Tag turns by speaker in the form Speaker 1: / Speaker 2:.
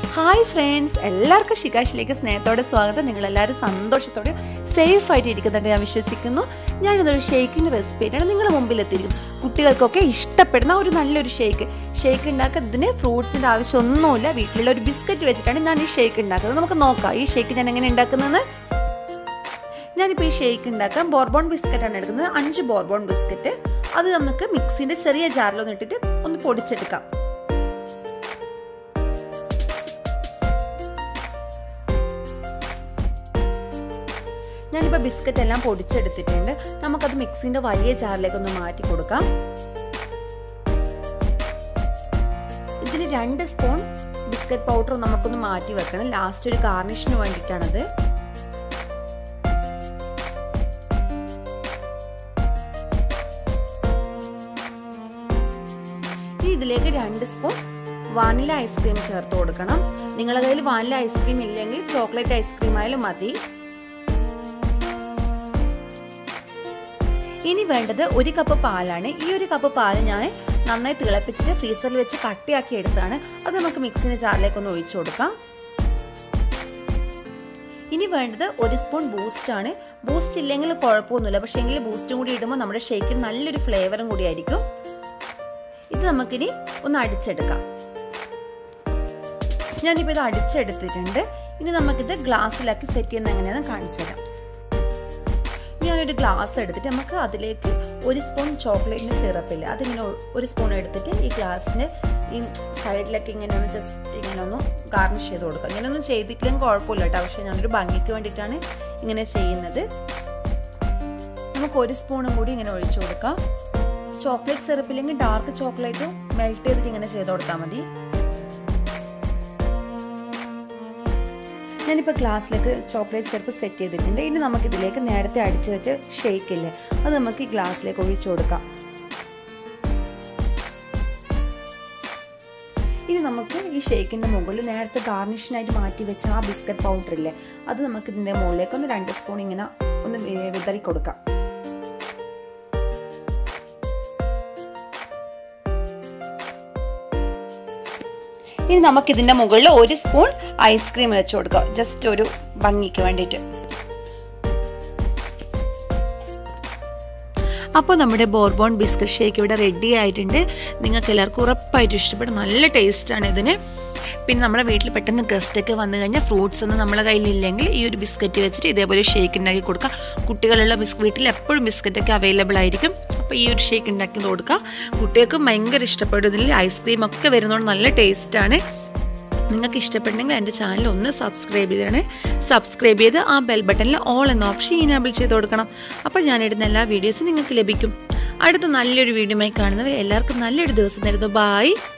Speaker 1: hi friends എല്ലാവർക്കും ഷികാഷിലേക്ക് സ്നേഹത്തോടെ സ്വാഗതം നിങ്ങൾ എല്ലാവരും സന്തോഷത്തോടെ സേഫ് ആയിട്ട് ഇരിക്കുന്നുണ്ട് ഞാൻ വിശ്വസിക്കുന്നു ഞാനിതൊരു ഷേക്കിൻ്റെ റെസിപ്പി ആയിട്ടാണ് നിങ്ങളുടെ മുമ്പിൽ എത്തിയിരിക്കുന്നത് കുട്ടികൾക്കൊക്കെ ഇഷ്ടപ്പെടുന്ന ഒരു നല്ലൊരു ഷേക്ക് ഷേക്ക് ഉണ്ടാക്കാൻ ഇതിന് ഫ്രൂട്ട്സിൻ്റെ ആവശ്യമൊന്നുമില്ല വീട്ടിലുള്ള ഒരു ബിസ്ക്കറ്റ് വെച്ചിട്ടാണ് ഞാൻ ഈ ഷേക്ക് ഉണ്ടാക്കുന്നത് നമുക്ക് നോക്കാം ഈ ഷേക്ക് ഞാൻ എങ്ങനെ ഉണ്ടാക്കുന്നതെന്ന് ഞാനിപ്പോൾ ഈ ഷേക്ക് ഉണ്ടാക്കാൻ ബോർബോൺ ബിസ്ക്കറ്റാണ് എടുക്കുന്നത് അഞ്ച് ബോർബോൺ ബിസ്ക്കറ്റ് അത് നമുക്ക് മിക്സിൻ്റെ ചെറിയ ജാറിലൊന്ന് ഇട്ടിട്ട് ഒന്ന് പൊടിച്ചെടുക്കാം ഞാനിപ്പോൾ ബിസ്ക്കറ്റ് എല്ലാം പൊടിച്ചെടുത്തിട്ടുണ്ട് നമുക്കത് മിക്സിൻ്റെ വലിയ ജാറിലേക്ക് ഒന്ന് മാറ്റി കൊടുക്കാം ഇതിൽ രണ്ട് സ്പൂൺ ബിസ്ക്കറ്റ് പൗഡർ നമുക്കൊന്ന് മാറ്റി വെക്കണം ലാസ്റ്റ് ഒരു ഗാർണിഷിന് വേണ്ടിയിട്ടാണത് ഇനി ഇതിലേക്ക് രണ്ട് സ്പൂൺ വാനില ഐസ്ക്രീം ചേർത്ത് കൊടുക്കണം നിങ്ങളുടെ കയ്യിൽ വാനില ഐസ്ക്രീം ഇല്ലെങ്കിൽ ചോക്ലേറ്റ് ഐസ്ക്രീം ആയാലും മതി ഇനി വേണ്ടത് ഒരു കപ്പ് പാലാണ് ഈ ഒരു കപ്പ് പാൽ ഞാൻ നന്നായി തിളപ്പിച്ചിട്ട് ഫ്രീസറിൽ വെച്ച് കട്ടിയാക്കി എടുത്താണ് അത് നമുക്ക് മിക്സിൻ്റെ ജാറിലേക്ക് ഒന്ന് ഒഴിച്ചു കൊടുക്കാം ഇനി വേണ്ടത് ഒരു സ്പൂൺ ബൂസ്റ്റ് ആണ് ബൂസ്റ്റ് ഇല്ലെങ്കിൽ കുഴപ്പമൊന്നുമില്ല പക്ഷേ എങ്കിൽ ബൂസ്റ്റും കൂടി ഇടുമ്പോൾ നമ്മുടെ ഷേക്കിൽ നല്ലൊരു ഫ്ലേവറും കൂടി ആയിരിക്കും ഇത് നമുക്കിനി ഒന്ന് അടിച്ചെടുക്കാം ഞാനിപ്പോൾ ഇത് അടിച്ചെടുത്തിട്ടുണ്ട് ഇനി നമുക്കിത് ഗ്ലാസ്സിലാക്കി സെറ്റ് ചെയ്യുന്ന എങ്ങനെയാണെന്ന് കാണിച്ചു തരാം ഞാനൊരു ഗ്ലാസ് എടുത്തിട്ട് നമുക്ക് അതിലേക്ക് ഒരു സ്പൂൺ ചോക്ലേറ്റിൻ്റെ സിറപ്പില്ല അതിങ്ങനെ ഒരു സ്പൂൺ എടുത്തിട്ട് ഈ ഗ്ലാസ്സിൻ്റെ ഈ സൈഡിലൊക്കെ ഇങ്ങനെ ഒന്ന് ജസ്റ്റ് ഇങ്ങനെ ഒന്ന് ഗാർണിഷ് ചെയ്ത് കൊടുക്കുക ഇങ്ങനെയൊന്നും ചെയ്തിട്ടില്ലെങ്കിൽ കുഴപ്പമില്ല കേട്ടോ പക്ഷേ ഞാനൊരു ഭംഗിക്ക് വേണ്ടിയിട്ടാണ് ഇങ്ങനെ ചെയ്യുന്നത് നമുക്ക് ഒരു സ്പൂണും കൂടി ഇങ്ങനെ ഒഴിച്ചു കൊടുക്കാം ചോക്ലേറ്റ് സിറപ്പില്ലെങ്കിൽ ഡാർക്ക് ചോക്ലേറ്റ് മെൽറ്റ് ചെയ്തിട്ട് ഇങ്ങനെ ചെയ്ത് കൊടുത്താൽ മതി ഞാനിപ്പോൾ ഗ്ലാസ്സിലേക്ക് ചോക്ലേറ്റ് സിറപ്പ് സെറ്റ് ചെയ്തിട്ടുണ്ട് ഇനി നമുക്ക് ഇതിലേക്ക് നേരത്തെ അടിച്ചു വെച്ച ഷേക്ക് ഇല്ലേ അത് നമുക്ക് ഈ ഗ്ലാസ്സിലേക്ക് ഒഴിച്ചു കൊടുക്കാം ഇനി നമുക്ക് ഈ ഷേക്കിൻ്റെ മുകളിൽ നേരത്തെ ഗാർണിഷിനായിട്ട് മാറ്റി വെച്ച ആ ബിസ്ക്കറ്റ് പൗഡർ ഇല്ലേ അത് നമുക്ക് ഇതിൻ്റെ മുകളിലേക്ക് ഒന്ന് രണ്ട് സ്പൂൺ ഇങ്ങനെ ഒന്ന് വിതറി കൊടുക്കാം ഇനി നമുക്ക് ഇതിൻ്റെ മുകളിൽ ഒരു സ്പൂൺ ഐസ്ക്രീം വെച്ച് കൊടുക്കാം ജസ്റ്റ് ഒരു ഭംഗിക്ക് വേണ്ടിയിട്ട് അപ്പോൾ നമ്മുടെ ബോർബോൺ ബിസ്ക്കറ്റ് ഷേക്ക് ഇവിടെ റെഡി ആയിട്ടുണ്ട് നിങ്ങൾക്ക് എല്ലാവർക്കും ഉറപ്പായിട്ടും ഇഷ്ടപ്പെടും നല്ല ടേസ്റ്റാണ് ഇതിന് പിന്നെ നമ്മളെ വീട്ടിൽ പെട്ടെന്ന് ഗസ്റ്റൊക്കെ വന്നു കഴിഞ്ഞാൽ ഫ്രൂട്ട്സ് ഒന്നും നമ്മളെ കയ്യിലില്ലെങ്കിൽ ഈ ഒരു ബിസ്ക്കറ്റ് വെച്ചിട്ട് ഇതേപോലെ ഷേക്ക് ഉണ്ടാക്കി കൊടുക്കുക കുട്ടികളുള്ള ബിസ് വീട്ടിൽ എപ്പോഴും ബിസ്ക്കറ്റൊക്കെ അവൈലബിൾ ആയിരിക്കും അപ്പോൾ ഈ ഒരു ഷേക്ക് ഉണ്ടാക്കി കൊടുക്കുക കുട്ടികൾക്ക് ഭയങ്കര ഇഷ്ടപ്പെടും ഇതിൽ ഐസ്ക്രീം ഒക്കെ വരുന്നതുകൊണ്ട് നല്ല ടേസ്റ്റാണ് നിങ്ങൾക്ക് ഇഷ്ടപ്പെട്ടെങ്കിൽ എൻ്റെ ചാനൽ ഒന്ന് സബ്സ്ക്രൈബ് ചെയ്തേ സബ്സ്ക്രൈബ് ചെയ്ത് ആ ബെൽ ബട്ടണിൽ ഓൾ എന്ന ഓപ്ഷൻ ഇനാബിൾ ചെയ്ത് കൊടുക്കണം അപ്പോൾ ഞാനിടുന്ന എല്ലാ വീഡിയോസും നിങ്ങൾക്ക് ലഭിക്കും അടുത്ത നല്ലൊരു വീഡിയോയുമായി കാണുന്നവർ എല്ലാവർക്കും നല്ലൊരു ദിവസം തരുന്നു ബായ്